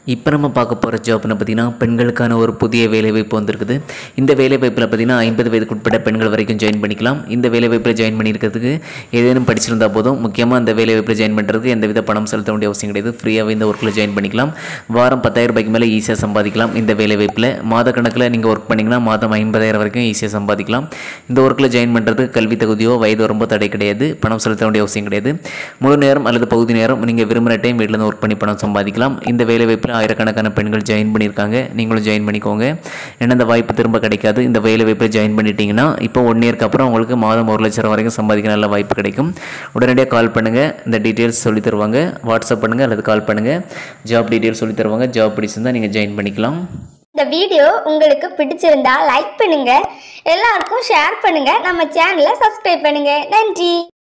இப்போ நம்ம பார்க்க போகிற ஜாப்னு பார்த்தீங்கன்னா பெண்களுக்கான ஒரு புதிய வேலைவாய்ப்பு வந்திருக்குது இந்த வேலைவாய்ப்பில் பார்த்தீங்கன்னா ஐம்பது வயதுக்கு உட்பட்ட பெண்கள் வரைக்கும் ஜாயின் பண்ணிக்கலாம் இந்த வேலைவாய்ப்பில் ஜாயின் பண்ணியிருக்கிறதுக்கு ஏதேனும் படிச்சிருந்தா போதும் முக்கியமாக அந்த வேலைவாய்ப்பில் ஜாயின் பண்ணுறதுக்கு எந்தவித பணம் செலுத்த வேண்டிய அவசியம் கிடையாது ஃப்ரீயாகவே இந்த ஒர்க்கில் ஜாயின் பண்ணிக்கலாம் வாரம் பத்தாயிரம் ரூபாய்க்கு மேலே ஈஸியாக சம்பாதிக்கலாம் இந்த வேலைவாய்ப்பில் மாத கணக்கில் நீங்கள் ஒர்க் பண்ணிங்கன்னா மாதம் ஐம்பதாயிரம் வரைக்கும் ஈஸியாக சம்பாதிக்கலாம் இந்த ஒர்க்கில் ஜாயின் பண்ணுறதுக்கு கல்வி தகுதியோ வயது வரம்போ தடை கிடையாது பணம் செலுத்த வேண்டிய அவசியம் கிடையாது முழு நேரம் அல்லது பகுதி நேரம் நீங்கள் விரும்புகிற டைம் வீட்டிலேருந்து ஒர்க் பண்ணி பணம் சம்பாதிக்கலாம் இந்த வேலைவாய்ப்பில் ஆயிரக்கணக்கான பெண்கள் ஜாயின் பண்ணியிருக்காங்க நீங்களும் ஜாயின் பண்ணிக்கோங்க ஏன்னா இந்த வாய்ப்பு திரும்ப கிடைக்காது இந்த வேலைவாய்ப்பில் ஜாயின் பண்ணிட்டீங்கன்னா இப்போ ஒன் இயர்க்கு அப்புறம் உங்களுக்கு மாதம் ஒரு லட்சம் ரூபா வரைக்கும் சம்பாதிக்க நல்ல வாய்ப்பு கிடைக்கும் உடனடியாக கால் பண்ணுங்கள் இந்த டீட்டெயில்ஸ் சொல்லி தருவாங்க வாட்ஸ்அப் பண்ணுங்கள் அல்லது கால் பண்ணுங்கள் ஜாப் டீட்டெயில்ஸ் சொல்லி தருவாங்க ஜாப் பிடிச்சிருந்தா நீங்கள் ஜாயின் பண்ணிக்கலாம் இந்த வீடியோ உங்களுக்கு பிடிச்சிருந்தா லைக் பண்ணுங்க எல்லாருக்கும் ஷேர் பண்ணுங்க நம்ம சேனலை சப்ஸ்கிரைப் பண்ணுங்க நன்றி